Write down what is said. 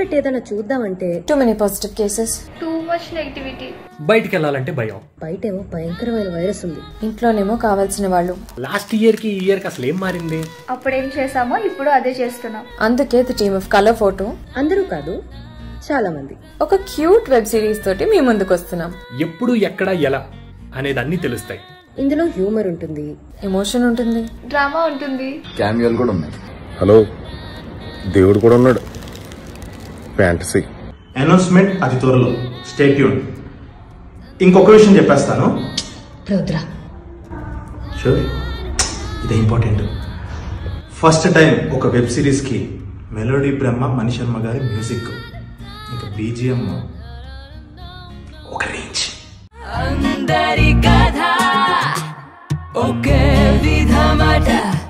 పెట్టి ఏదైనా చూద్దామంటే too many positive cases too much negativity బయటికి వెళ్ళాలంటే భయం బయటేమో భయంకరమైన వైరస్ ఉంది ఇంట్లోనేమో కావాల్సిన వాళ్ళు లాస్ట్ ఇయర్ కి ఈ ఇయర్ కి అసలు ఏం మారింది అప్పుడేం చేసామో ఇప్పుడు అదే చేస్తున్నాం అందుకే the team of colour photo అందరూ కాదు చాలా మంది ఒక క్యూట్ వెబ్ సిరీస్ తోటి మీ ముందుకు వస్తున్నాం ఎప్పుడు ఎక్కడ ఎలా అనేది అన్ని తెలుస్తాయి ఇందులో హ్యూమర్ ఉంటుంది ఎమోషన్ ఉంటుంది డ్రామా ఉంటుంది క్యామియోలు కూడా ఉన్నాయి హలో దేవుడు కూడా ఉన్నాడు ఫ్యాంటసీ అనౌన్స్మెంట్ అతి త్వరలో స్టేట్యూన్ ఇంకొక విషయం చెప్పేస్తాను రుద్ర షూర్ ఇది ఇంపార్టెంట్ ఫస్ట్ టైం ఒక వెబ్ సిరీస్కి మెలోడీ బ్రహ్మ మణి శర్మ గారి మ్యూజిక్ ఇంకా బీజిఎం ఒక రేంజ్ అందరి కథ ఒకే విధమట